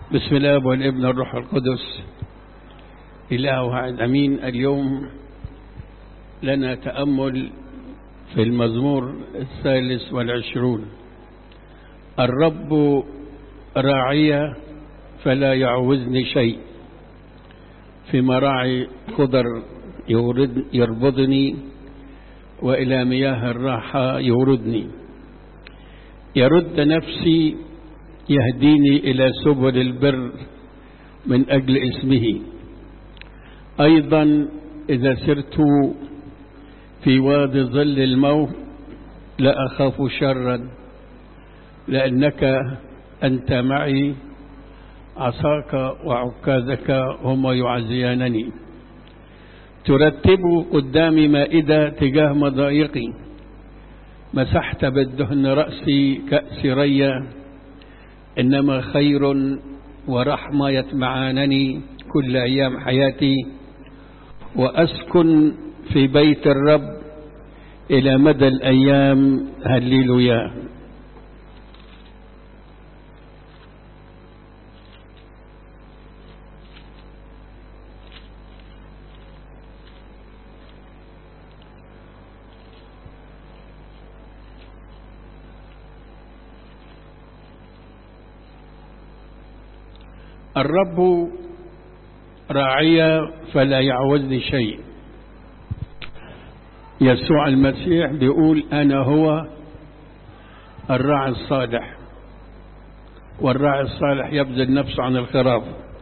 بسم الله والابن الروح القدس إله واحد أمين اليوم لنا تأمل في المزمور الثالث والعشرون الرب راعية فلا يعوزني شيء في مراعي خضر يورد يربضني وإلى مياه الراحة يوردني يرد نفسي يهديني إلى سبل البر من أجل اسمه أيضا إذا سرت في وادي ظل الموت لا أخاف شرا لأنك أنت معي عصاك وعكازك هما يعزيانني ترتب قدامي مائدة تجاه مضايقي مسحت بالدهن رأسي كأس ريا إنما خير ورحمة يتمعانني كل أيام حياتي وأسكن في بيت الرب إلى مدى الأيام هللويا الرب راعية فلا يعوزني شيء يسوع المسيح بيقول أنا هو الراعي الصالح والراعي الصالح يبذل نفسه عن الخراف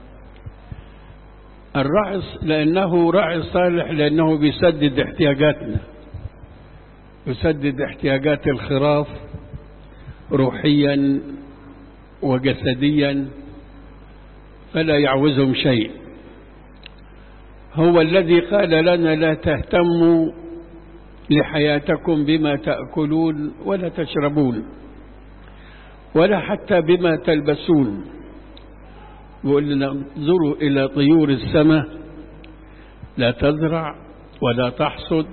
الراعي لأنه راعي صالح لأنه بيسدد احتياجاتنا يسدد احتياجات الخراف روحيا وجسديا فلا يعوزهم شيء هو الذي قال لنا لا تهتموا لحياتكم بما تأكلون ولا تشربون ولا حتى بما تلبسون وقال لنا انظروا إلى طيور السماء لا تزرع ولا تحصد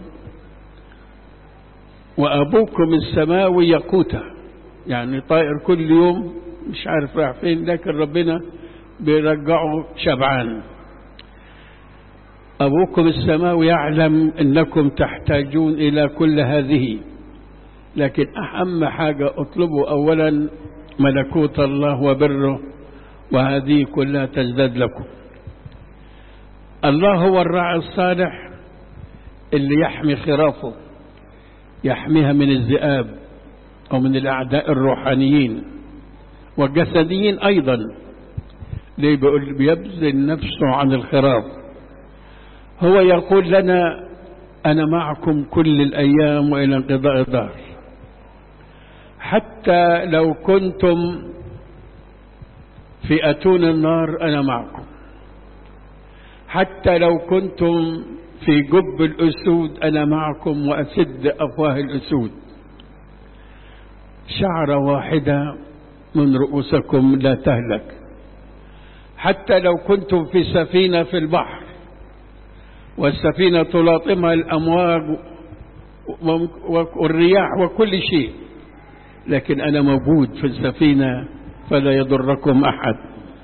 وأبوكم السماوي يقوتها يعني طائر كل يوم مش عارف راح فين لكن ربنا بيرجعه شبعان أبوكم السماوي يعلم أنكم تحتاجون إلى كل هذه لكن أهم حاجة اطلبوا أولا ملكوت الله وبره وهذه كلها تزداد لكم الله هو الراعي الصالح اللي يحمي خرافه يحميها من الذئاب أو من الأعداء الروحانيين والجسديين أيضا ليه بيقول بيبذل نفسه عن الخراف هو يقول لنا أنا معكم كل الأيام وإلى انقضاء الدهر حتى لو كنتم في أتون النار أنا معكم حتى لو كنتم في جب الأسود أنا معكم وأسد أفواه الأسود شعرة واحدة من رؤوسكم لا تهلك حتى لو كنتم في سفينة في البحر والسفينة تلاطمها الأمواج والرياح وكل شيء لكن أنا موجود في السفينة فلا يضركم أحد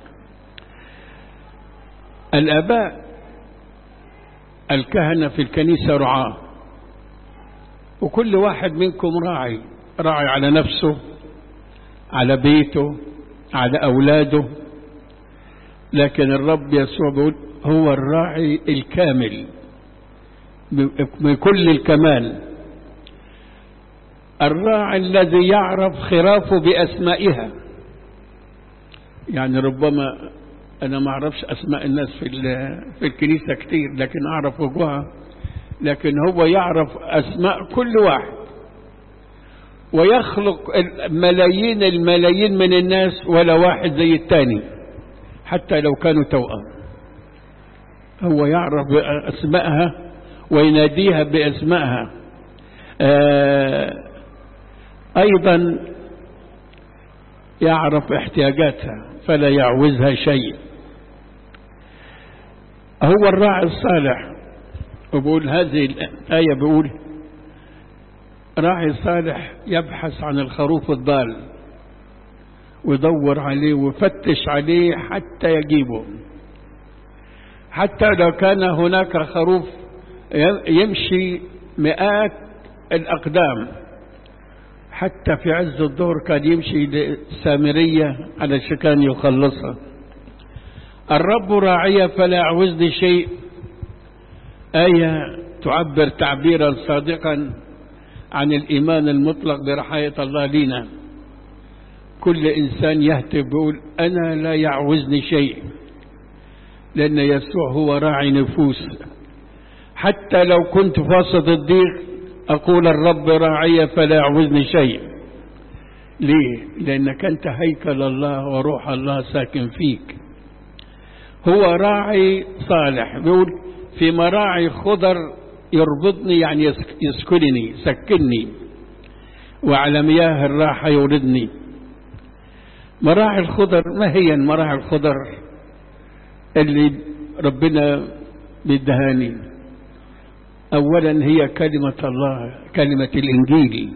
الآباء الكهنة في الكنيسة رعاة وكل واحد منكم راعي راعي على نفسه على بيته على أولاده لكن الرب يسوع بيقول هو الراعي الكامل بكل الكمال الراعي الذي يعرف خرافه بأسمائها يعني ربما أنا ما أعرفش أسماء الناس في في الكنيسة كتير لكن أعرف وجوهها لكن هو يعرف أسماء كل واحد ويخلق ملايين الملايين من الناس ولا واحد زي التاني حتى لو كانوا توأم هو يعرف بأسمائها ويناديها بأسمائها آه أيضا يعرف احتياجاتها فلا يعوزها شيء هو الراعي الصالح وبقول هذه الآية بقول راعي صالح يبحث عن الخروف الضال ويدور عليه ويفتش عليه حتى يجيبه حتى لو كان هناك خروف يمشي مئات الأقدام حتى في عز الظهر كان يمشي لسامرية على كان يخلصها الرب راعية فلا يعوزني شيء آية تعبر تعبيرا صادقا عن الإيمان المطلق برحاية الله لنا كل إنسان يهتف بيقول أنا لا يعوزني شيء لأن يسوع هو راعي نفوس حتى لو كنت في وسط الضيق أقول الرب راعي فلا يعوزني شيء ليه؟ لأنك أنت هيكل الله وروح الله ساكن فيك هو راعي صالح بيقول في مراعي خضر يربطني يعني يسكنني سكنني وعلى مياه الراحة يوردني مراعي الخضر ما هي المراعي الخضر اللي ربنا بيدهاني أولا هي كلمة الله كلمة الإنجيل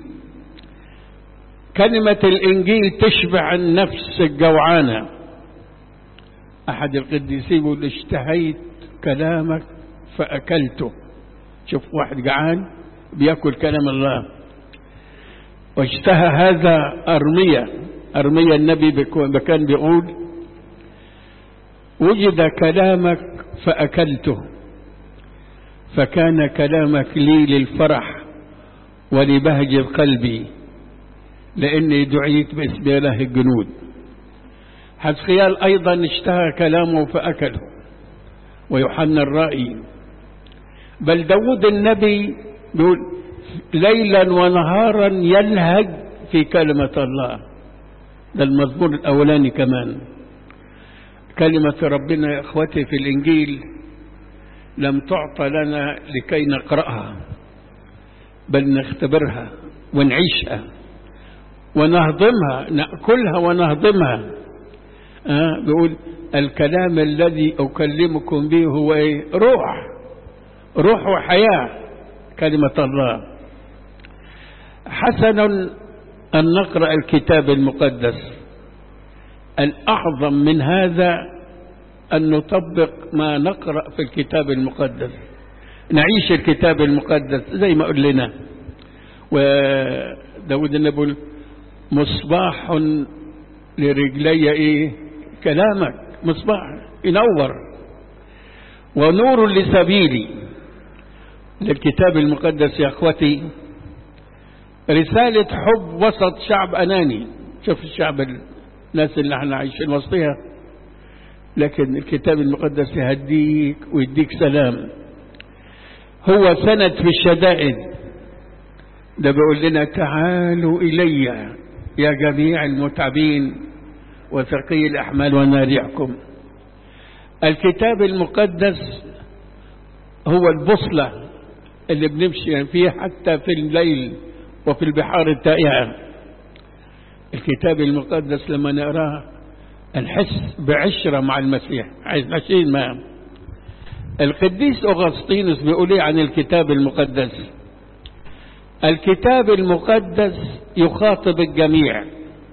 كلمة الإنجيل تشبع النفس الجوعانة أحد القديسين يقول اشتهيت كلامك فأكلته شوف واحد جعان بياكل كلام الله واشتهى هذا أرمية أرمية النبي كان بيقول وجد كلامك فأكلته فكان كلامك لي للفرح ولبهج قلبي لأني دعيت باسم إله الجنود حزقيال أيضا اشتهى كلامه فأكله ويوحنا الرائي بل داود النبي بيقول ليلا ونهارا يلهج في كلمة الله ده المزمور الأولاني كمان كلمة ربنا يا إخوتي في الإنجيل لم تعطى لنا لكي نقرأها بل نختبرها ونعيشها ونهضمها نأكلها ونهضمها آه بيقول الكلام الذي أكلمكم به هو إيه؟ روح روح وحياة كلمة الله حسن أن نقرأ الكتاب المقدس الأعظم من هذا أن نطبق ما نقرأ في الكتاب المقدس نعيش الكتاب المقدس زي ما قل لنا وداود النبي مصباح لرجلي ايه كلامك مصباح ينور ونور لسبيلي للكتاب المقدس يا اخوتي رسالة حب وسط شعب أناني شوف الشعب الناس اللي احنا عايشين وسطها لكن الكتاب المقدس يهديك ويديك سلام هو سند في الشدائد ده بيقول لنا تعالوا إلي يا جميع المتعبين وثقي الأحمال ونارعكم الكتاب المقدس هو البوصلة اللي بنمشي فيها حتى في الليل وفي البحار التائهة الكتاب المقدس لما نقراه نحس بعشرة مع المسيح عايز ماشيين معه القديس أغسطينوس بيقول ايه عن الكتاب المقدس الكتاب المقدس يخاطب الجميع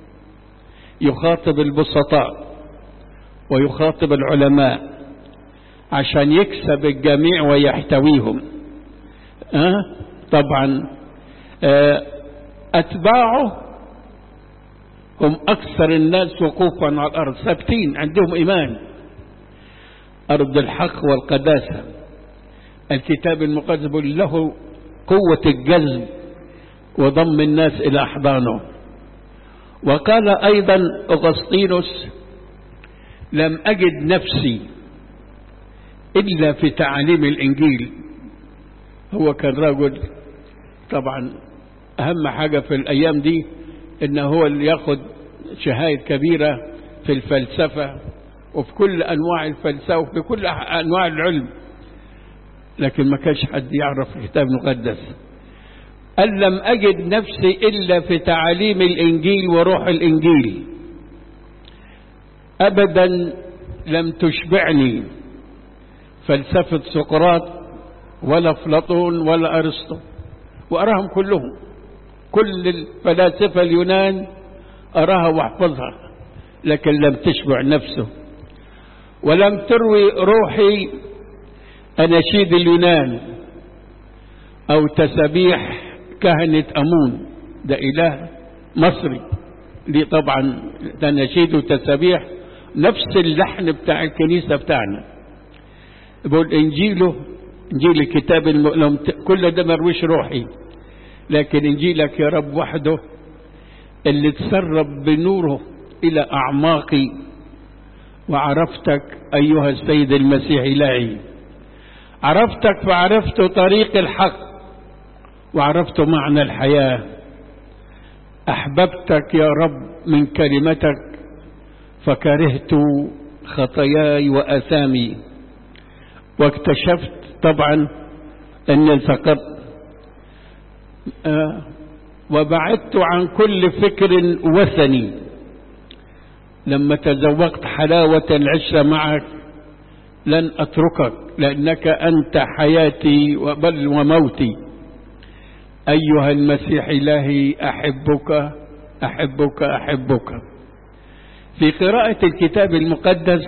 يخاطب البسطاء ويخاطب العلماء عشان يكسب الجميع ويحتويهم أه؟ طبعا أه أتباعه هم أكثر الناس وقوفا على الأرض ثابتين عندهم إيمان أرض الحق والقداسة الكتاب المقدس له قوة الجذب وضم الناس إلى أحضانه وقال أيضا أغسطينوس لم أجد نفسي إلا في تعاليم الإنجيل هو كان رجل طبعا أهم حاجة في الأيام دي إنه هو اللي ياخد شهايد كبيرة في الفلسفة وفي كل أنواع الفلسفة وفي كل أنواع العلم لكن ما كانش حد يعرف الكتاب المقدس قال لم أجد نفسي إلا في تعاليم الإنجيل وروح الإنجيل أبدا لم تشبعني فلسفة سقراط ولا أفلاطون ولا أرسطو وأراهم كلهم كل الفلاسفة اليونان أراها واحفظها لكن لم تشبع نفسه ولم تروي روحي أناشيد اليونان أو تسابيح كهنة أمون ده إله مصري دي طبعا تناشيد وتسابيح نفس اللحن بتاع الكنيسة بتاعنا بقول إنجيله إنجيل الكتاب الم... كل ده مرويش روحي لكن إنجيلك يا رب وحده اللي تسرب بنوره إلى أعماقي وعرفتك أيها السيد المسيح إلهي عرفتك فعرفت طريق الحق وعرفت معنى الحياة أحببتك يا رب من كلمتك فكرهت خطاياي وأثامي واكتشفت طبعا أن التقطت آه وبعدت عن كل فكر وثني لما تذوقت حلاوة العشرة معك لن أتركك لأنك أنت حياتي بل وموتي أيها المسيح إلهي أحبك أحبك أحبك في قراءة الكتاب المقدس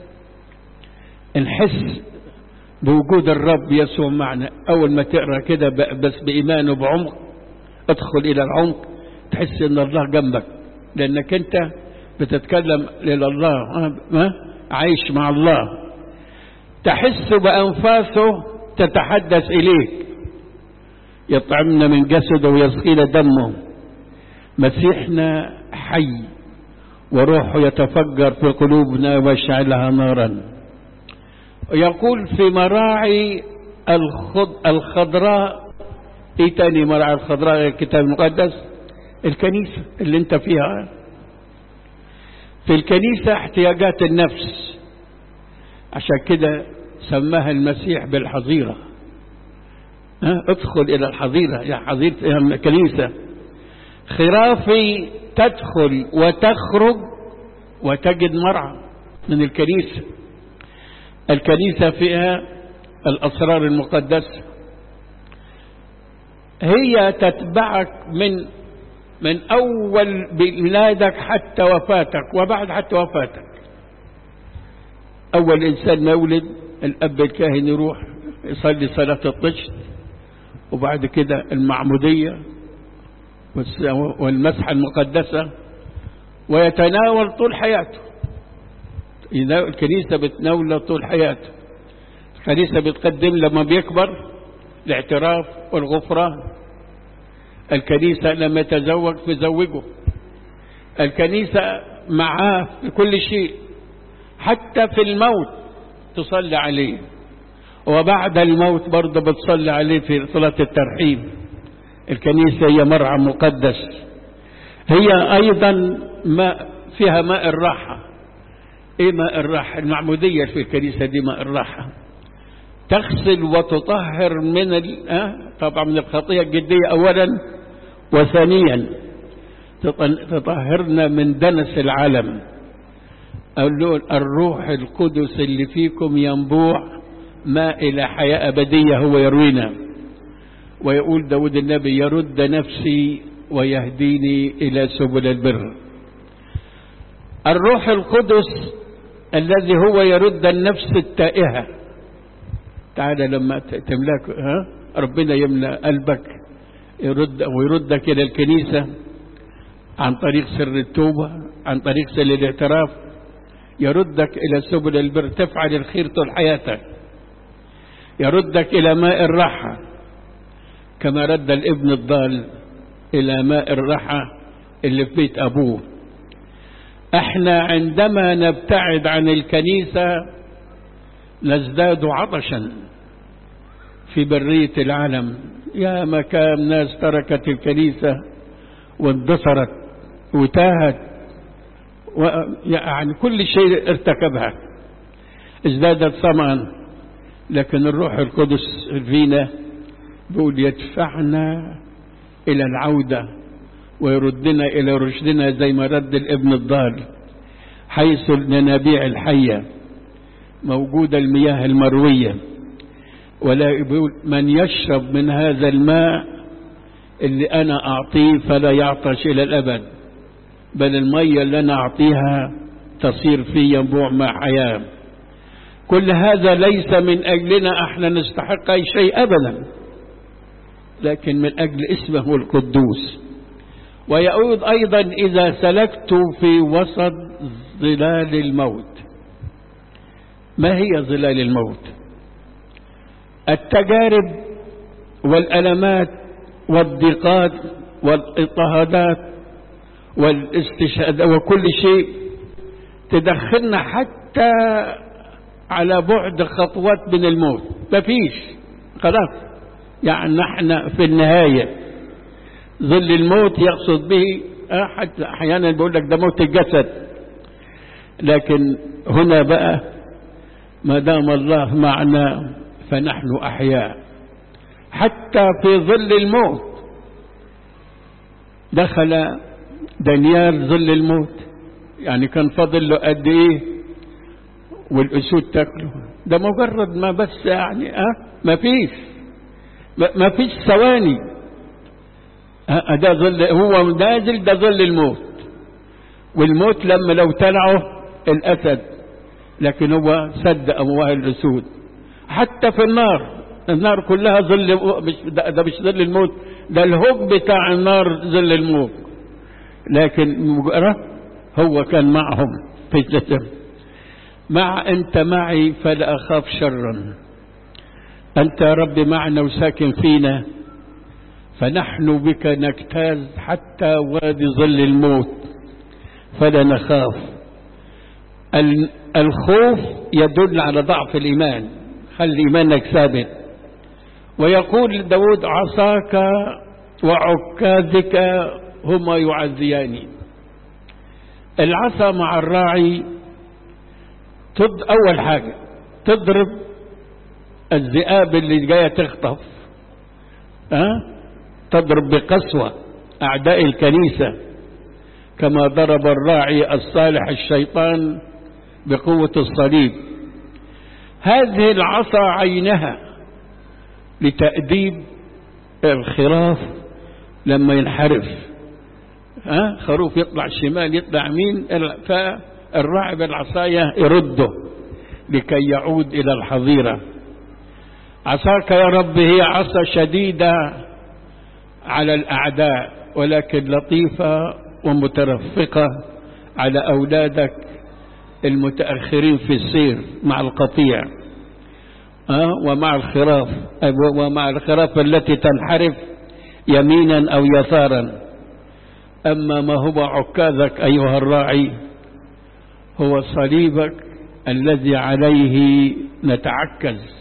نحس بوجود الرب يسوع معنا أول ما تقرأ كده بس بإيمان وبعمق ادخل إلى العمق تحس إن الله جنبك لأنك أنت بتتكلم إلى الله عايش مع الله تحس بأنفاسه تتحدث إليك يطعمنا من جسده ويسقينا دمه مسيحنا حي وروحه يتفجر في قلوبنا ويشعلها نارا يقول في مراعي الخض الخضراء ايه تاني مراعي الخضراء الكتاب المقدس الكنيسة اللي انت فيها في الكنيسة احتياجات النفس عشان كده سماها المسيح بالحظيرة ها ادخل الى الحظيرة يا حظيرة يا الكنيسة خرافي تدخل وتخرج وتجد مرعى من الكنيسة الكنيسة فيها الأسرار المقدسة هي تتبعك من من أول ميلادك حتى وفاتك وبعد حتى وفاتك أول إنسان ما يولد الأب الكاهن يروح يصلي صلاة الطشت وبعد كده المعمودية والمسحة المقدسة ويتناول طول حياته الكنيسة بتناوله طول حياته الكنيسة بتقدم لما بيكبر الاعتراف والغفران الكنيسة لما يتزوج تزوجه الكنيسة معاه في كل شيء حتى في الموت تصلي عليه وبعد الموت برضه بتصلي عليه في صلاة الترحيب الكنيسة هي مرعى مقدس هي أيضا ماء فيها ماء الراحة إيه ماء الراحة المعمودية في الكنيسة دي ماء الراحة تغسل وتطهر من ال... أه؟ طبعا من الخطية الجدية أولا وثانيا تطهرنا من دنس العالم الروح القدس اللي فيكم ينبوع ماء إلى حياة أبدية هو يروينا ويقول داود النبي يرد نفسي ويهديني إلى سبل البر الروح القدس الذي هو يرد النفس التائهة تعالى لما تملاك ها ربنا يملأ قلبك يرد ويردك إلى الكنيسة عن طريق سر التوبة عن طريق سر الاعتراف يردك إلى سبل البر تفعل الخير طول حياتك يردك إلى ماء الراحة كما رد الابن الضال إلى ماء الراحة اللي في بيت أبوه احنا عندما نبتعد عن الكنيسة نزداد عطشا في برية العالم يا مكان ناس تركت الكنيسة واندثرت وتاهت يعني كل شيء ارتكبها ازدادت صمعا لكن الروح القدس فينا بيقول يدفعنا إلى العودة ويردنا إلى رشدنا زي ما رد الابن الضال حيث الينابيع الحية موجودة المياه المروية ولا يقول من يشرب من هذا الماء اللي أنا أعطيه فلا يعطش إلى الأبد بل المية اللي أنا أعطيها تصير في ينبوع مع حياة كل هذا ليس من أجلنا احنا نستحق أي شيء أبدا لكن من أجل اسمه القدوس ويعود أيضا إذا سلكت في وسط ظلال الموت ما هي ظلال الموت التجارب والألمات والضيقات والاضطهادات والاستشهاد وكل شيء تدخلنا حتى على بعد خطوات من الموت مفيش خلاص يعني نحن في النهاية ظل الموت يقصد به حتى أحيانا بيقول لك ده موت الجسد لكن هنا بقى ما دام الله معنا فنحن أحياء حتى في ظل الموت دخل دانيال ظل الموت يعني كان فاضل له قد ايه والاسود تاكله ده مجرد ما بس يعني اه ما فيش ما فيش ثواني آه ده ظل هو نازل ده ظل الموت والموت لما لو تلعه الاسد لكن هو سد امواه الاسود حتى في النار النار كلها ظل مش ده, ده مش ظل الموت ده الهوب بتاع النار ظل الموت لكن مجرد هو كان معهم في الجسم مع أنت معي فلا أخاف شرا أنت يا رب معنا وساكن فينا فنحن بك نجتاز حتى وادي ظل الموت فلا نخاف الخوف يدل على ضعف الإيمان خلي إيمانك ثابت ويقول داود عصاك وعكازك هما يعزياني العصا مع الراعي تض أول حاجة تضرب الذئاب اللي جاية تخطف أه؟ تضرب بقسوة أعداء الكنيسة كما ضرب الراعي الصالح الشيطان بقوة الصليب هذه العصا عينها لتأديب الخراف لما ينحرف ها خروف يطلع شمال يطلع يمين فالراعي بالعصاية يرده لكي يعود إلى الحظيرة عصاك يا رب هي عصا شديدة على الأعداء ولكن لطيفة ومترفقة على أولادك المتأخرين في السير مع القطيع أه؟ ومع الخراف ومع الخراف التي تنحرف يمينا أو يسارا أما ما هو عكازك أيها الراعي هو صليبك الذي عليه نتعكز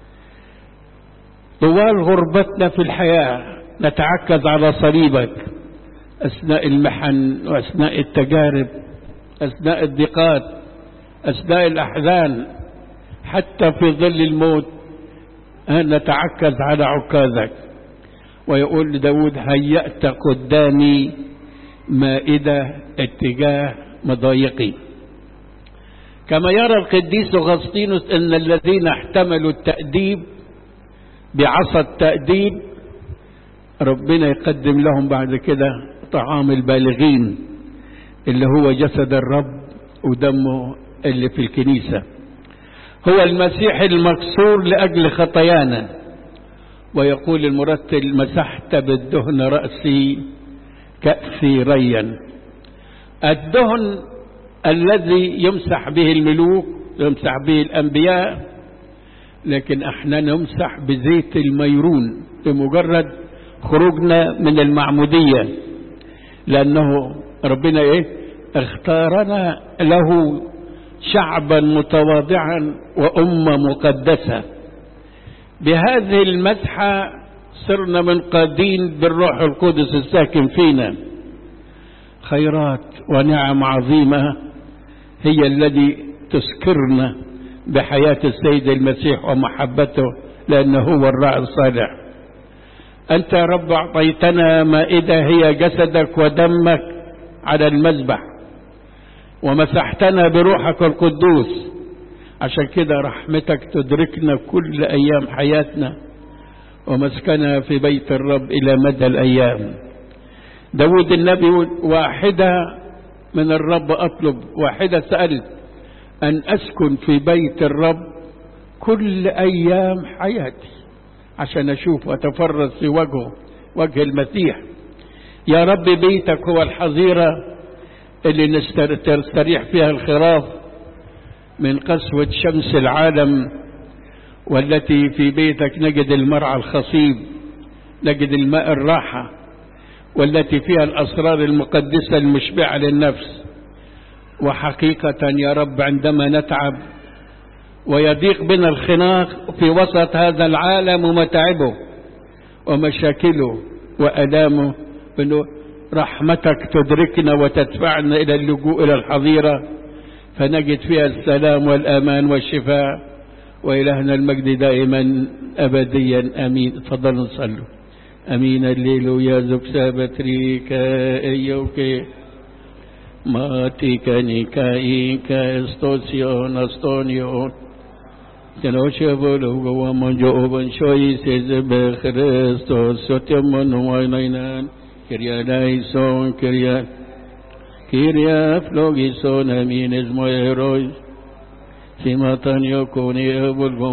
طوال غربتنا في الحياة نتعكز على صليبك أثناء المحن وأثناء التجارب أثناء الضيقات أثناء الأحزان حتى في ظل الموت نتعكز على عكازك ويقول لداود هيأت قدامي مائدة اتجاه مضايقي كما يرى القديس أغسطينوس أن الذين احتملوا التأديب بعصا التأديب ربنا يقدم لهم بعد كده طعام البالغين اللي هو جسد الرب ودمه اللي في الكنيسة هو المسيح المكسور لأجل خطايانا ويقول المرتل مسحت بالدهن رأسي كأسي ريا الدهن الذي يمسح به الملوك يمسح به الأنبياء لكن احنا نمسح بزيت الميرون بمجرد خروجنا من المعمودية لأنه ربنا ايه اختارنا له شعبا متواضعا وأمة مقدسة بهذه المسحة صرنا منقادين بالروح القدس الساكن فينا خيرات ونعم عظيمة هي الذي تسكرنا بحياة السيد المسيح ومحبته لأنه هو الراعي الصالح أنت يا رب أعطيتنا مائدة هي جسدك ودمك على المذبح ومسحتنا بروحك القدوس عشان كده رحمتك تدركنا كل أيام حياتنا ومسكنا في بيت الرب إلى مدى الأيام داود النبي واحدة من الرب أطلب واحدة سألت أن أسكن في بيت الرب كل أيام حياتي عشان أشوف وأتفرس في وجهه وجه المسيح يا رب بيتك هو الحظيرة اللي نستريح فيها الخراف من قسوة شمس العالم والتي في بيتك نجد المرعى الخصيب نجد الماء الراحة والتي فيها الأسرار المقدسة المشبعة للنفس وحقيقة يا رب عندما نتعب ويضيق بنا الخناق في وسط هذا العالم ومتاعبه ومشاكله وألامه أنه رحمتك تدركنا وتدفعنا إلى اللجوء إلى الحظيرة فنجد فيها السلام والأمان والشفاء وإلهنا المجد دائما أبديا أمين تفضلوا نصلوا أمين الليل يا زب سابتريكا أيوكي ماتيكا نيكايكا استوسيون استونيون كنوشي بلو ومن جوبن شوي سيز بخريستوس ستيمون وينينان كريا لايسون كريا كريا فلوغيسون أمين اسمو يروي سيماتان يكوني أبو